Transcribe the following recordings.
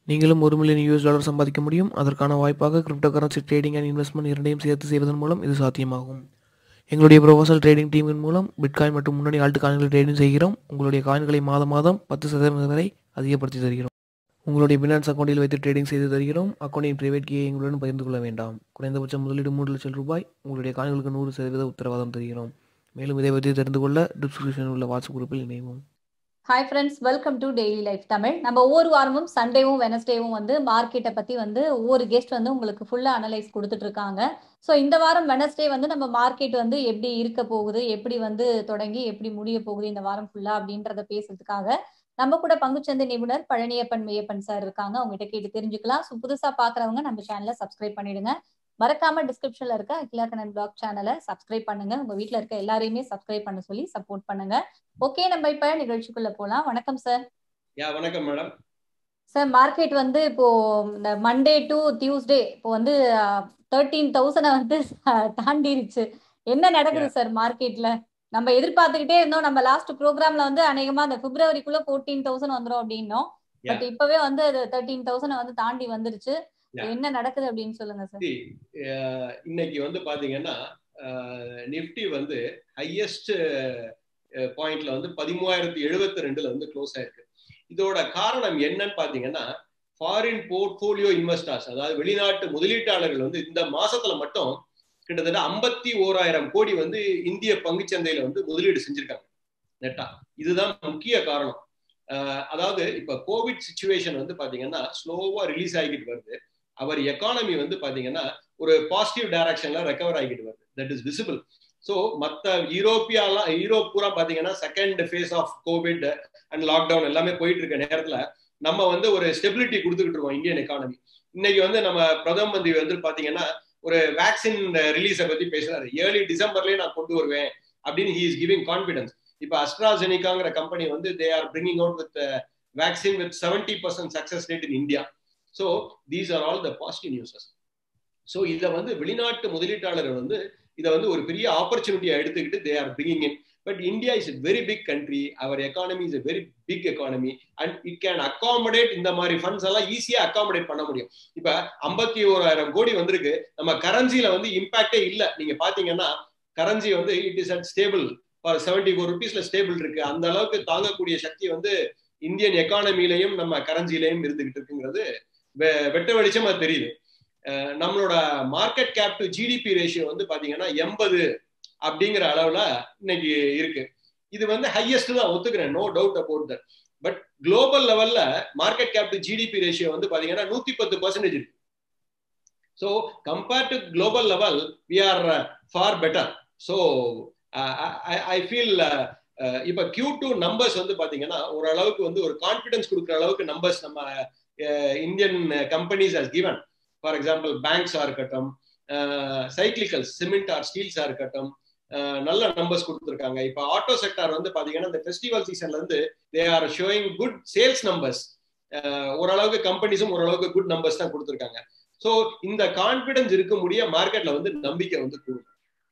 நீங்களும் ஒரு million US dollar சம்பாதிக்க முடியும் அதற்கான வாய்ப்பாக crypto currency trading and investment இரண்டையும் சேர்த்து செய்வதன் மூலம் இது சாத்தியமாகும் எங்களுடைய ப்ரொஃபஷனல் ட்ரேடிங் டீமின் மூலம் பிட்காயின் மற்றும் முன்னணி ஆல்ட் காயின்களை ட்ரேடிங் செய்கிறோம் உங்களுடைய காயின்களை மாதம் மாதம் பத்து சதவீதம் வரை அதிகப்படுத்தி தருகிறோம் உங்களுடைய பினான்ஸ் அக்கௌண்ட்டில் வைத்து ட்ரேடிங் செய்து தருகிறோம் அக்கௌண்ட்டின் பிரைவேட் கீயை எங்களுடன் பகிர்ந்து கொள்ள வேண்டாம் குறைந்தபட்ச முதலீடு மூன்று லட்சம் ரூபாய் உங்களுடைய காயின்களுக்கு நூறு சதவீத உத்தரவாதம் தருகிறோம் மேலும் இதை பற்றி தெரிந்து கொள்ள டிஸ்கிரிப்ஷனில் உள்ள வாட்ஸ்அப் குரூப்பில் இணைவோம் hi friends welcome to daily life Tamil நம்ம ஒவ்வொரு வாரமும் சண்டேவும் வெனஸ்டேவும் வந்து மார்க்கெட்டை பற்றி வந்து ஒவ்வொரு கெஸ்ட் வந்து உங்களுக்கு ஃபுல்லாக அனலைஸ் கொடுத்துட்டு இருக்காங்க ஸோ இந்த வாரம் வெனஸ்டே வந்து நம்ம மார்க்கெட் வந்து எப்படி இருக்க போகுது எப்படி வந்து தொடங்கி எப்படி முடிய போகுது இந்த வாரம் ஃபுல்லாக அப்படின்றத பேசுறதுக்காக நம்ம கூட பங்குச்சந்தை நிபுணர் பழனியப்பன் மெய்யப்பன் சார் இருக்காங்க உங்ககிட்ட கேட்டு தெரிஞ்சுக்கலாம் ஸோ புதுசாக பார்க்குறவங்க நம்ம சேனலை சப்ஸ்கிரைப் பண்ணிடுங்க மறக்காம டிஸ்கிரிப்ஷன்ல இருக்க அகிலாக்கணன் பிளாக் சேனலை சப்ஸ்கிரைப் பண்ணுங்க உங்க வீட்ல இருக்க எல்லாரையுமே சப்ஸ்கிரைப் பண்ண சொல்லி சப்போர்ட் பண்ணுங்க ஓகே நம்ம இப்ப நிகழ்ச்சிக்குள்ள போலாம் வணக்கம் சார் யா வணக்கம் மேடம் சார் மார்க்கெட் வந்து இப்போ இந்த மண்டே டு டியூஸ்டே இப்போ வந்து தேர்ட்டீன் தௌசண்ட் வந்து தாண்டிருச்சு என்ன நடக்குது சார் மார்க்கெட்ல நம்ம எதிர்பார்த்துக்கிட்டே இருந்தோம் நம்ம லாஸ்ட் ப்ரோக்ராம்ல வந்து அநேகமா அந்த பிப்ரவரிக்குள்ள ஃபோர்டீன் தௌசண்ட் வந்துரும் அப்படின்னோம் பட் இப்பவே வந்து அது தேர்ட்டீன் தௌசண்ட் வந்து தாண்டி வந்துருச்சு என்ன நடக்குது அப்படின்னு சொல்லுங்க சார் இன்னைக்கு வந்து பாத்தீங்கன்னா நிப்டி வந்து ஹையஸ்ட் பாயிண்ட்ல வந்து பதிமூவாயிரத்தி எழுபத்தி ரெண்டுல வந்து க்ளோஸ் ஆயிருக்கு இதோட காரணம் என்னன்னு பாத்தீங்கன்னா ஃபாரின் போர்ட்போலியோ இன்வெஸ்டர்ஸ் அதாவது வெளிநாட்டு முதலீட்டாளர்கள் வந்து இந்த மாசத்துல மட்டும் கிட்டத்தட்ட ஐம்பத்தி ஓராயிரம் கோடி வந்து இந்திய பங்குச்சந்தையில வந்து முதலீடு செஞ்சிருக்காங்க நெட்டா இதுதான் முக்கிய காரணம் அதாவது இப்ப கோவிட் சுச்சுவேஷன் வந்து பாத்தீங்கன்னா ஸ்லோவா ரிலீஸ் ஆகிட்டு வருது அவர் எக்கானமி வந்து பாத்தீங்கன்னா ஒரு பாசிட்டிவ் டைரக்ஷன்ல ரெக்கவர் ஆகிட்டு வருது தட் இஸ் விசிபிள் ஸோ மற்ற யூரோப்பியாலாம் யூரோப் பூரா பாத்தீங்கன்னா second phase of covid and lockdown எல்லாமே போயிட்டு இருக்க நேரத்துல நம்ம வந்து ஒரு ஸ்டெபிலிட்டி கொடுத்துக்கிட்டு இருக்கோம் இந்தியன் எக்கானமி இன்னைக்கு வந்து நம்ம பிரதம மந்திரி வந்து பாத்தீங்கன்னா ஒரு வேக்சின் ரிலீஸை பத்தி பேசுறாரு ஏர்லி டிசம்பர்லயே நான் கொண்டு வருவேன் அப்படின்னு ஹி இஸ் கிவிங் கான்பிடன்ஸ் இப்ப அஸ்ட்ராஜெனிகாங்கிற கம்பெனி வந்து they are bringing out with vaccine with seventy percent success rate in India so these are all the positive newses so இதை வந்து வெளிநாட்டு முதலீட்டாளர்கள் வந்து இதை வந்து ஒரு பெரிய ஆப்பர்ச்சுனிட்டியை எடுத்துக்கிட்டு they are bringing in but India is very big country our economy is very big economy and it can accommodate இந்த மாதிரி ஃபண்ட்ஸ் எல்லாம் ஈஸியா அகாமடேட் பண்ண முடியும் இப்ப ஐம்பத்தி ஓராயிரம் கோடி வந்திருக்கு நம்ம கரன்சில வந்து இம்பாக்டே இல்லை நீங்க பாத்தீங்கன்னா கரன்சி வந்து it is at stable for seventy four ருபீஸ்ல ஸ்டேபிள் இருக்கு அந்த அளவுக்கு தாங்கக்கூடிய சக்தி வந்து இந்தியன் எக்கானமிலையும் நம்ம கரன்சிலையும் இருந்துகிட்டு இருக்குங்கிறது வெட்ட வெளிச்சமா தெரியுது நம்மளோட market cap to GDP ratio வந்து பாத்தீங்கன்னா எண்பது அப்படிங்கிற அளவுல இன்னைக்கு இருக்கு இது வந்து ஹையஸ்ட் தான் ஒத்துக்கிறேன் no doubt about that but global லெவல்ல market cap to GDP ratio வந்து பாத்தீங்கன்னா நூத்தி பத்து பர்சன்டேஜ் இருக்கு so compared to global level we are far better so I feel இப்ப கியூ டூ நம்பர்ஸ் வந்து பாத்தீங்கன்னா ஓரளவுக்கு வந்து ஒரு கான்பிடன்ஸ் கொடுக்குற அளவுக்கு நம்பர்ஸ் நம்ம Indian companies has given for example பேங்க்ஸா இருக்கட்டும் சைக்கிளிக்கல் சிமெண்ட் ஆர் ஸ்டீல்ஸா இருக்கட்டும் நல்ல நம்பர்ஸ் கொடுத்துருக்காங்க இப்போ ஆட்டோ செக்டார் வந்து பாத்தீங்கன்னா இந்த ஃபெஸ்டிவல் சீசன்ல இருந்து they are showing good sales numbers ஓரளவுக்கு கம்பெனிஸும் ஓரளவுக்கு குட் நம்பர்ஸ் தான் கொடுத்துருக்காங்க ஸோ இந்த கான்பிடன்ஸ் இருக்க முடிய மார்க்கெட்ல வந்து நம்பிக்கை வந்து கூடும்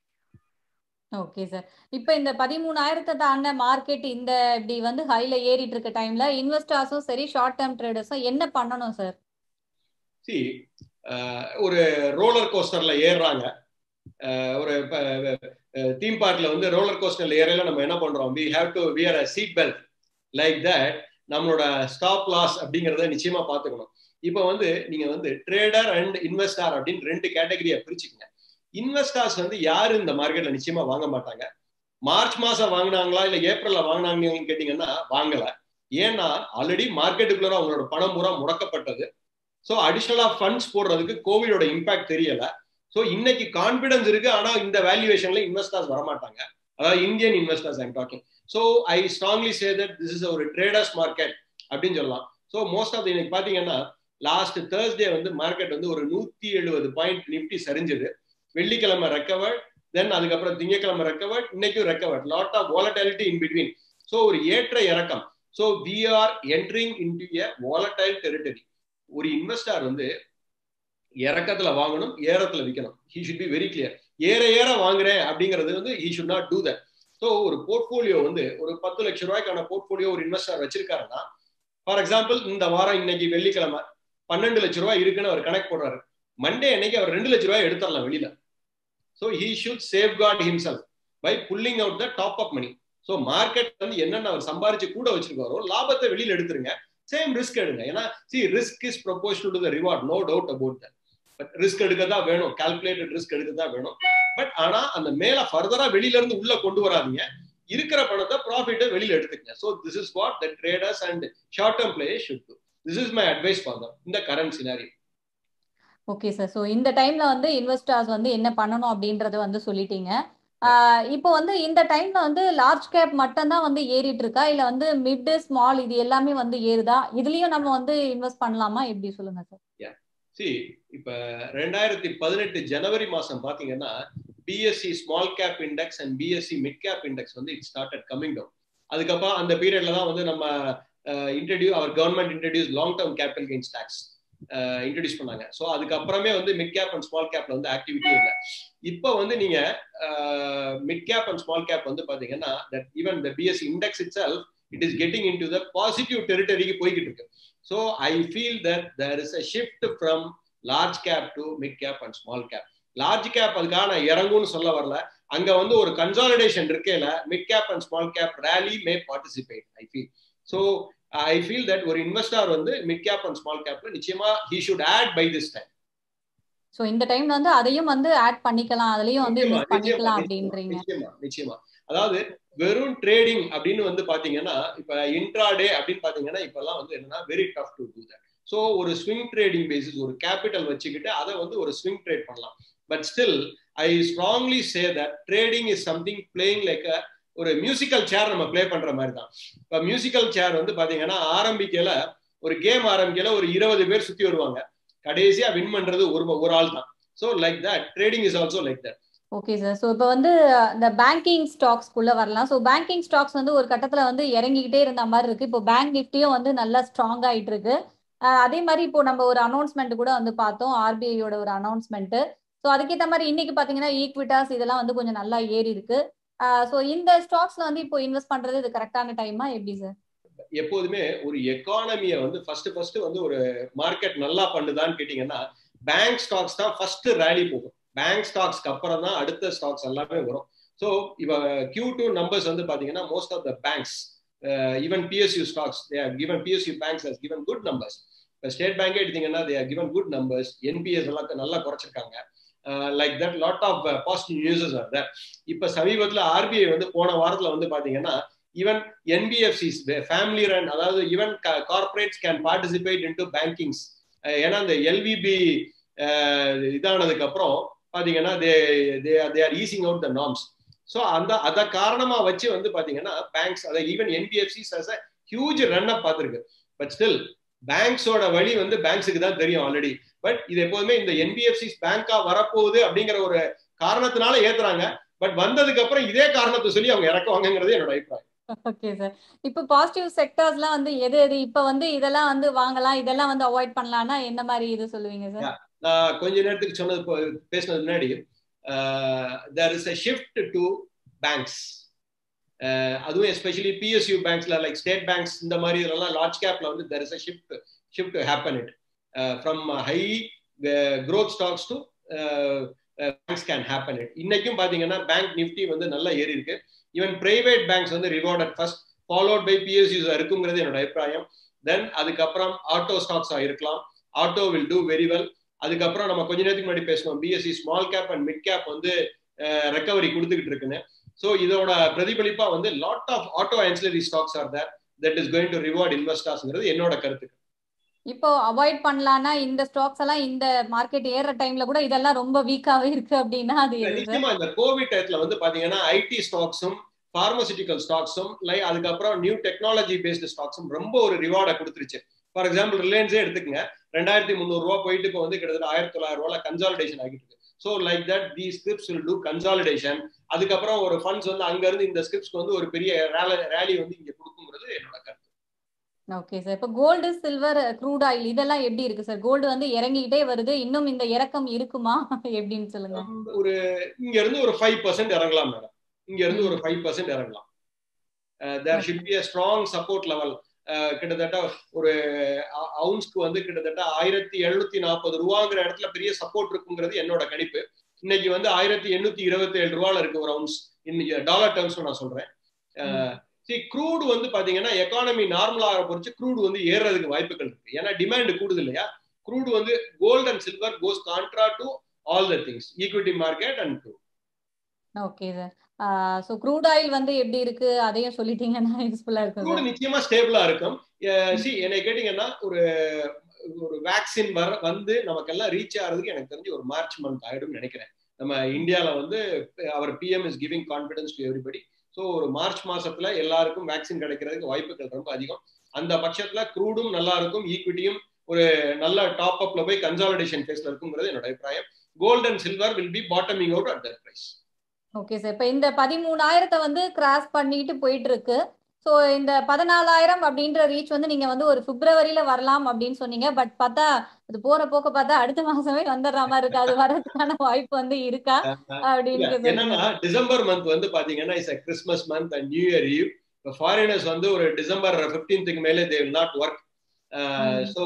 ஓகே சார் இப்போ இந்த பதிமூணாயிரத்தை தாண்ட மார்க்கெட் இந்த இப்படி வந்து ஹைல ஏறிட்டு இருக்க டைம்ல இன்வெஸ்டர்ஸும் சரி ஷார்ட் டேர்ம் ட்ரேடர்ஸும் என்ன பண்ணணும் சார் சி ஒரு ரோலர் கோஸ்டர்ல ஏறுறாங்க ஒரு தீம் பார்க்ல வந்து ரோலர் கோஸ்டர்ல ஏறல நம்ம என்ன பண்றோம் we have to wear a seat belt like that நம்மளோட ஸ்டாப் லாஸ் அப்படிங்கறத நிச்சயமா பாத்துக்கணும் இப்போ வந்து நீங்க வந்து ட்ரேடர் அண்ட் இன்வெஸ்டார் அப்படின்னு ரெண்டு கேட்டகரியா பிரிச்சுக்கங்க இன்வெஸ்டர்ஸ் வந்து யாரு இந்த மார்க்கெட்ல நிச்சயமா வாங்க மாட்டாங்க மார்ச் மாசம் வாங்கினாங்களா இல்ல ஏப்ரல்ல வாங்கினாங்கன்னு கேட்டீங்கன்னா வாங்கல ஏன்னா ஆல்ரெடி மார்க்கெட்டுக்குள்ள அவங்களோட பணம் பூரா முடக்கப்பட்டது ஸோ அடிஷ்னலா ஃபண்ட்ஸ் போடுறதுக்கு கோவிடோட இம்பாக்ட் தெரியல ஸோ இன்னைக்கு கான்பிடன்ஸ் இருக்கு ஆனா இந்த வேல்யூவேஷன்ல இன்வெஸ்டர்ஸ் வரமாட்டாங்க அதாவது Indian investors I'm talking so I strongly say that this is ஒரு ட்ரேடர்ஸ் மார்க்கெட் அப்படின்னு சொல்லலாம் ஸோ மோஸ்ட் ஆஃப் இன்னைக்கு பாத்தீங்கன்னா லாஸ்ட் தேர்ஸ்டே வந்து மார்க்கெட் வந்து ஒரு நூத்தி எழுபது பாயிண்ட் நிப்டி சரிஞ்சது வெள்ளிக்கிழமை ரெக்கவர்ட் தென் அதுக்கப்புறம் திங்கக்கிழமை ரெக்கவர்ட் இன்னைக்கும் recovered lot of volatility in between so ஒரு ஏற்ற இறக்கம் so we are entering in to a volatile territory ஒரு இன்வெஸ்டார் வந்து இறக்கத்துல வாங்கணும் ஏறத்துல விற்கணும் he should be very clear ஏற ஏற வாங்குறேன் அப்படிங்கிறது வந்து he should not do that so ஒரு போர்ட்போலியோ வந்து ஒரு பத்து லட்சம் ரூபாய்க்கான போர்ட்போலியோ ஒரு இன்வெஸ்டர் வச்சிருக்காருன்னா ஃபார் எக்ஸாம்பிள் இந்த வாரம் இன்னைக்கு வெள்ளிக்கிழமை பன்னெண்டு லட்ச ரூபாய் இருக்குன்னு அவர் கணக்கு போடுறாரு மண்டே அன்னைக்கு அவர் ரெண்டு லட்ச ரூபாய் எடுத்துடலாம் வெளியில so he should safeguard himself by pulling out the top up money so market வந்து என்னென்ன அவர் சம்பாரிச்சு கூட வச்சிருக்காரோ லாபத்தை வெளியில எடுத்துருங்க சேம் ரிஸ்க் எடுங்க ஏன்னா see risk is proportional to the reward no doubt about that but risk எடுக்க தான் வேணும் கால்குலேட்டட் ரிஸ்க் எடுக்க தான் வேணும் பட் ஆனா அந்த மேல ஃபர்தரா வெளியில இருந்து உள்ள கொண்டு வராதீங்க இருக்கிற பணத்தை ப்ராஃபிட்டை வெளியில எடுத்துக்கங்க so this is what the traders and short term players should do this is my advice for them இந்த current scenario okay sir so இந்த டைம்ல வந்து இன்வெஸ்டர்ஸ் வந்து என்ன பண்ணணும் அப்படின்றத வந்து சொல்லிட்டீங்க இப்போ வந்து இந்த டைம்ல வந்து லார்ஜ் கேப் மட்டும் தான் வந்து ஏறிட்டு இருக்கா இல்ல வந்து மிட் ஸ்மால் இது எல்லாமே வந்து ஏறுதா இதுலயும் நம்ம வந்து இன்வெஸ்ட் பண்ணலாமா எப்படி சொல்லுங்க சார் சி இப்ப ரெண்டாயிரத்தி பதினெட்டு ஜனவரி மாசம் பாத்தீங்கன்னா BSE small cap index and BSE mid cap index வந்து இட் ஸ்டார்டட் கமிங் டவுன் அதுக்கப்புறம் அந்த பீரியட்ல தான் வந்து நம்ம introduce our government introduce long term capital gains tax introduce பண்ணாங்க ஸோ அதுக்கப்புறமே வந்து மிட் கேப் அண்ட் ஸ்மால் கேப்ல வந்து ஆக்டிவிட்டி இல்லை இப்போ வந்து நீங்க mid cap and small cap வந்து பாத்தீங்கன்னா that even the BSE index itself it is getting in to the positive டெரிட்டரிக்கு போய்கிட்டு இருக்கு so I feel that there is a shift from large cap to mid cap and small cap large cap அதுக்காக நான் இறங்கும்னு சொல்ல வரல அங்க வந்து ஒரு கன்சாலிடேஷன் இருக்கேல mid cap and small cap rally may participate I feel so I feel that ஒரு இன்வெஸ்டர் வந்து மிட் கேப் அண்ட் ஸ்மால் கேப்ல நிச்சயமா he should add by this time so இந்த டைம்ல வந்து அதையும் வந்து ஆட் பண்ணிக்கலாம் அதுலயும் வந்து இன்வெஸ்ட் பண்ணிக்கலாம் அப்படின்றீங்க நிச்சயமா நிச்சயமா அதாவது வெறும் ட்ரேடிங் அப்படின்னு வந்து பாத்தீங்கன்னா இப்ப இன்ட்ராடே அப்படின்னு பாத்தீங்கன்னா இப்பெல்லாம் வந்து என்னன்னா very tough to do that so ஒரு ஸ்விங் ட்ரேடிங் பேசிஸ் ஒரு கேபிட்டல் வச்சுக்கிட்டு அதை வந்து ஒரு ஸ்விங் ட்ரேட் பண்ணலாம் but still I strongly say that trading is something playing like a ஒரு மியூசிக்கல் சேர் நம்ம பிளே பண்ற மாதிரி தான் இப்போ மியூசிக்கல் சேர் வந்து பாத்தீங்கன்னா ஆரம்பிக்கல ஒரு கேம் ஆரம்பிக்கல ஒரு இருபது பேர் சுத்தி வருவாங்க கடைசியா வின் பண்றது ஒரு ஒரு ஆள் தான் so like that trading is also like that okay sir so இப்போ வந்து இந்த பேங்கிங் ஸ்டாக்ஸ்க்குள்ள வரலாம் ஸோ பேங்கிங் ஸ்டாக்ஸ் வந்து ஒரு கட்டத்துல வந்து இறங்கிக்கிட்டே இருந்த மாதிரி இருக்கு இப்போ பேங்க் நிஃப்டியும் வந்து நல்லா ஸ்ட்ராங் ஆயிட்டு இருக்கு அதே மாதிரி இப்போ நம்ம ஒரு அனௌன்ஸ்மெண்ட் கூட வந்து பார்த்தோம் ஆர்பிஐயோட ஒரு அனௌன்ஸ்மெண்ட் ஸோ அதுக்கேற்ற மாதிரி இன்னைக்கு பாத்தீங்கன்னா ஈக்விட்டாஸ் இதெல்லாம் வந்து கொஞ்சம் நல்லா ஏறி இருக்கு ஸோ இந்த ஸ்டாக்ஸ்ல வந்து இப்போ இன்வெஸ்ட் பண்றது இது கரெக்டான டைமா எப்படி சார் எப்போதுமே ஒரு எக்கானமியை வந்து ஃபர்ஸ்ட் ஃபர்ஸ்ட் வந்து ஒரு மார்க்கெட் நல்லா பண்ணுதான்னு கேட்டீங்கன்னா பேங்க் ஸ்டாக்ஸ் தான் ஃபர்ஸ்ட் ரேலி போகும் பேங்க் ஸ்டாக்ஸ்க்கு அப்புறம் தான் அடுத்த ஸ்டாக்ஸ் எல்லாமே வரும் ஸோ இப்போ கியூ டூ நம்பர்ஸ் வந்து பாத்தீங்கன்னா most of the banks even PSU stocks they are given PSU banks has given good numbers இப்போ ஸ்டேட் பேங்கே எடுத்தீங்கன்னா they are given good numbers NPAs எல்லாம் நல்லா குறைச்சிருக்காங்க like that lot of positive newses are that இப்போ சமீபத்தில் RBI வந்து போன வாரத்தில் வந்து பாத்தீங்கன்னா ஈவன் என்பிஎஃப்சிஸ் ஃபேமிலி ரன் அதாவது even corporates can participate in to bankings ஏன்னா இந்த எல்விபி இதானதுக்கு அப்புறம் பாத்தீங்கன்னா they they they are easing out the norms so அந்த அதை காரணமா வச்சு வந்து பாத்தீங்கன்னா பேங்க்ஸ் அதை even NBFCs as a huge run up பார்த்துருக்கு பட் ஸ்டில் பேங்க்ஸோட வழி வந்து பேங்க்ஸுக்கு தான் தெரியும் ஆல்ரெடி பட் இது எப்போதுமே இந்த என்பிஎஃப்சிஸ் பேங்கா வரப்போகுது அப்படிங்கிற ஒரு காரணத்தினால ஏத்துறாங்க பட் வந்ததுக்கு அப்புறம் இதே காரணத்தை சொல்லி அவங்க இறக்குவாங்கிறது என்னோட அபிப்பிராயம் ஓகே சார் இப்போ பாசிட்டிவ் செக்டர்ஸ்லாம் வந்து எது எது இப்போ வந்து இதெல்லாம் வந்து வாங்கலாம் இதெல்லாம் வந்து அவாய்ட் பண்ணலாம்னா என்ன மாதிரி இது சொல்லுவீங்க சார் நான் கொஞ்ச நேரத்துக்கு சொன்னது பேசினது முன்னாடி there is a shift to banks அதுவும் எஸ்பெஷலி பிஎஸ்யூ பேங்க்ஸ்ல லைக் ஸ்டேட் பேங்க்ஸ் இந்த மாதிரி இதெல்லாம் லார்ஜ் கேப்ல வந்து there is a shift shift happen it from high growth stocks to banks can happen it இன்னைக்கும் பாத்தீங்கன்னா பேங்க் நிஃப்டி வந்து நல்லா ஏறி இருக்கு ஈவன் பிரைவேட் பேங்க்ஸ் வந்து rewarded first followed by PSUs இருக்குங்கிறது என்னோட அபிப்பிராயம் தென் அதுக்கப்புறம் ஆட்டோ ஸ்டாக்ஸ் இருக்கலாம் auto will do very well அதுக்கப்புறம் நம்ம கொஞ்ச நேரத்துக்கு முன்னாடி பேசணும் BSE small cap and mid cap வந்து ரெக்கவரி கொடுத்துக்கிட்டு இருக்குன்னு ஸோ இதோட பிரதிபலிப்பா வந்து lot of auto ancillary stocks are there that is going to reward இன்வெஸ்டர்ஸ்ங்கிறது என்னோட கருத்து இப்போ அவாய்ட் பண்ணலாம்னா இந்த ஸ்டாக்ஸ் எல்லாம் இந்த மார்க்கெட் ஏற டைம்ல கூட இதெல்லாம் ரொம்ப வீக்காவே இருக்கு அப்படின்னா அது நிச்சயமா இந்த கோவிட் டயத்துல வந்து பாத்தீங்கன்னா ஐடி ஸ்டாக்ஸும் பார்மசிட்டிக்கல் ஸ்டாக்ஸும் லை அதுக்கப்புறம் நியூ டெக்னாலஜி பேஸ்டு ஸ்டாக்ஸும் ரொம்ப ஒரு ரிவார்டை கொடுத்துருச்சு ஃபார் எக்ஸாம்பிள் ரிலையன்ஸே எடுத்துக்கங்க ரெண்டாயிரத்தி முந்நூறு ரூபா போயிட்டு இப்போ வந்து கிட்டத்தட்ட ஆயிரத்தி தொள்ளாயிரம் ரூபாய் கன்சாலிடேஷன் ஆகிட்டு இருக்கு so like that the scrips will do consolidation அதுக்கப்புறம் ஒரு ஃபண்ட்ஸ் வந்து அங்க இருந்து இந்த ஸ்கிரிப்ஸ்க்கு வந்து ஒரு பெரிய ரேலி வந்து இங்க கொடுக்குங்கிறது என்னோட கருத்து ஓகே சார் இப்போ கோல்டு சில்வர் க்ரூட் ஆயில் இதெல்லாம் எப்படி இருக்கு சார் கோல்டு வந்து இறங்கிக்கிட்டே வருது இன்னும் இந்த இறக்கம் இருக்குமா எப்படின்னு சொல்லுங்க ஒரு இங்க இருந்து ஒரு ஃபைவ் பர்சன்ட் இறங்கலாம் மேடம் இங்க இருந்து ஒரு ஃபைவ் பர்சன்ட் இறங்கலாம் there should be a strong support level கிட்டத்தட்ட ஒரு அவுன்ஸ்க்கு வந்து கிட்டத்தட்ட ஆயிரத்தி எழுநூத்தி நாற்பது ரூபாங்கிற இடத்துல பெரிய சப்போர்ட் இருக்குங்கிறது என்னோட கணிப்பு இன்னைக்கு வந்து ஆயிரத்தி எண்ணூத்தி இருபத்தி ஏழு ரூபால இருக்கு ஒரு அவுன்ஸ் இன்னைக்கு டாலர் டேர்ம்ஸ் நான் சொல்றேன் சி க்ரூடு வந்து பாத்தீங்கன்னா எக்கானமி நார்மலாக பொறுத்து க்ரூடு வந்து ஏறுறதுக்கு வாய்ப்புகள் இருக்கு ஏன்னா டிமாண்ட் கூடுது இல்லையா க்ரூடு வந்து gold and silver goes contra to all the things equity market and crude okay sir so crude oil வந்து எப்படி இருக்கு அதையும் சொல்லிட்டீங்கன்னா யூஸ்ஃபுல்லா இருக்கும் க்ரூடு நிச்சயமா ஸ்டேபிளா இருக்கும் சி என்னை கேட்டீங்கன்னா ஒரு ஒரு வேக்சின் வர வந்து நமக்கெல்லாம் ரீச் ஆகிறதுக்கு எனக்கு தெரிஞ்சு ஒரு மார்ச் மந்த் ஆயிடும் நினைக்கிறேன் நம்ம இந்தியாவில வந்து our PM is giving confidence to everybody so ஒரு மார்ச் மாசத்துல எல்லாருக்கும் வேக்சின் கிடைக்கிறதுக்கு வாய்ப்புகள் ரொம்ப அதிகம் அந்த பட்சத்துல க்ரூடும் நல்லா இருக்கும் ஈக்விட்டியும் ஒரு நல்ல டாப் அப்ல போய் கன்சாலிடேஷன் ஃபேஸ்ல இருக்குங்கிறது என்னோட அபிப்பிராயம் gold and silver will be bottoming out at that price okay sir இப்போ இந்த பதிமூணாயிரத்தை வந்து கிராஸ் பண்ணிட்டு போயிட்டு இருக்கு ஸோ இந்த பதினாலாயிரம் அப்படின்ற ரீச் வந்து நீங்க வந்து ஒரு பிப்ரவரியில வரலாம் அப்படின்னு சொன்னீங்க பட் பார்த்தா அது போற போக்க பார்த்தா அடுத்த மாசமே வந்துடுற மாதிரி இருக்கு அது வர்றதுக்கான வாய்ப்பு வந்து இருக்கா அப்படின்னு என்னன்னா டிசம்பர் மந்த் வந்து பாத்தீங்கன்னா is Christmas month and new year eve foreigners வந்து ஒரு டிசம்பர் பிப்டீன்த்துக்கு மேலே they will not work so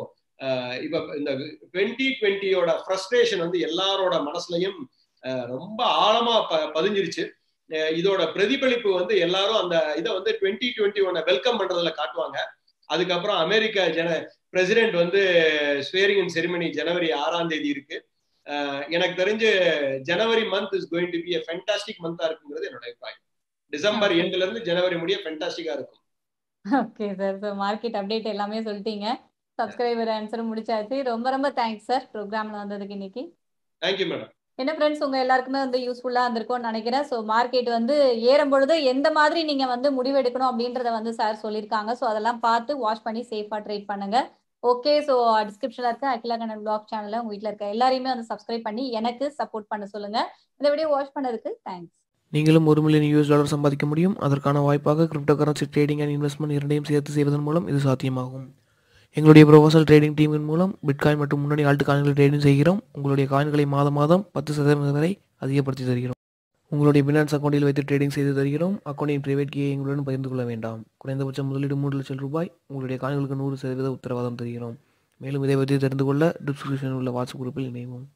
இப்ப இந்த டுவெண்ட்டி டுவெண்ட்டியோட ஃப்ரஸ்ட்ரேஷன் வந்து எல்லாரோட மனசுலயும் ரொம்ப ஆழமா ப பதிஞ்சிருச்சு இதோட பிரதிபலிப்பு வந்து எல்லாரும் அந்த இதை வந்து டுவெண்ட்டி டுவெண்ட்டி ஒன்னை வெல்கம் பண்றதுல காட்டுவாங்க அதுக்கப்புறம் அமெரிக்கா ஜன பிரசிடென்ட் வந்து ஸ்வேரிங் இன் செரிமனி ஜனவரி ஆறாம் தேதி இருக்கு எனக்கு தெரிஞ்சு January month is going to be fantastic மந்தா இருக்குங்கிறது என்னோட அபிப்பிராயம் டிசம்பர் எண்ட்ல இருந்து ஜனவரி முடிய ஃபென்டாஸ்டிக்கா இருக்கும் okay sir so market update எல்லாமே சொல்லிட்டீங்க சப்ஸ்கிரைபர் ஆன்சர் முடிச்சாச்சு ரொம்ப ரொம்ப தேங்க்ஸ் சார் ப்ரோக்ராம்ல வந்ததுக்கு இன்னைக்கு தேங்க்யூ மேடம் என்ன ஃப்ரெண்ட்ஸ் உங்க எல்லாருக்குமே வந்து யூஸ்ஃபுல்லா இருந்திருக்கும்னு நினைக்கிறேன் ஸோ மார்க்கெட் வந்து ஏறும் பொழுது எந்த மாதிரி நீங்க வந்து முடிவெடுக்கணும் அப்படின்றத வந்து சார் சொல்லியிருக்காங்க ஸோ அதெல்லாம் பார்த்து வாஷ் பண்ணி சேஃபா ட்ரேட் பண்ணுங்க ஓகே ஸோ டிஸ்கிரிப்ஷன்ல இருக்க அகிலா கண்ணன் பிளாக் சேனல்ல உங்க வீட்டில் இருக்க எல்லாரையுமே வந்து சப்ஸ்கிரைப் பண்ணி எனக்கு சப்போர்ட் பண்ண சொல்லுங்க இந்த வீடியோ வாட்ச் பண்ணதுக்கு தேங்க்ஸ் நீங்களும் ஒரு மில்லியன் யூஎஸ் டாலர் சம்பாதிக்க முடியும் அதற்கான வாய்ப்பாக crypto currency trading and investment இரண்டையும் சேர்த்து செய்வதன் மூலம் இது சாத்தியமாகும் எங்களுடைய ப்ரொஃபஷனல் ட்ரேடிங் டீமின் மூலம் பிட்காயின் மற்றும் முன்னணி ஆல்ட் காயின்களை ட்ரேடிங் செய்கிறோம் உங்களுடைய காயின்களை மாதம் மாதம் பத்து சதவீதம் வரை அதிகப்படுத்தி தருகிறோம் உங்களுடைய பினான்ஸ் அக்கௌண்ட்டில் வைத்து ட்ரேடிங் செய்து தருகிறோம் அக்கௌண்டின் பிரைவேட் கீயை எங்களுடன் பகிர்ந்து கொள்ள வேண்டாம் குறைந்தபட்ச முதலீடு மூன்று லட்சம் ரூபாய் உங்களுடைய காயின்களுக்கு நூறு சதவீத உத்தரவாதம் தருகிறோம் மேலும் இதை பற்றி தெரிந்து கொள்ள டிஸ்கிரிப்ஷனில் உள்ள வாட்ஸ்அப் குரூப்பில் இணைவோம்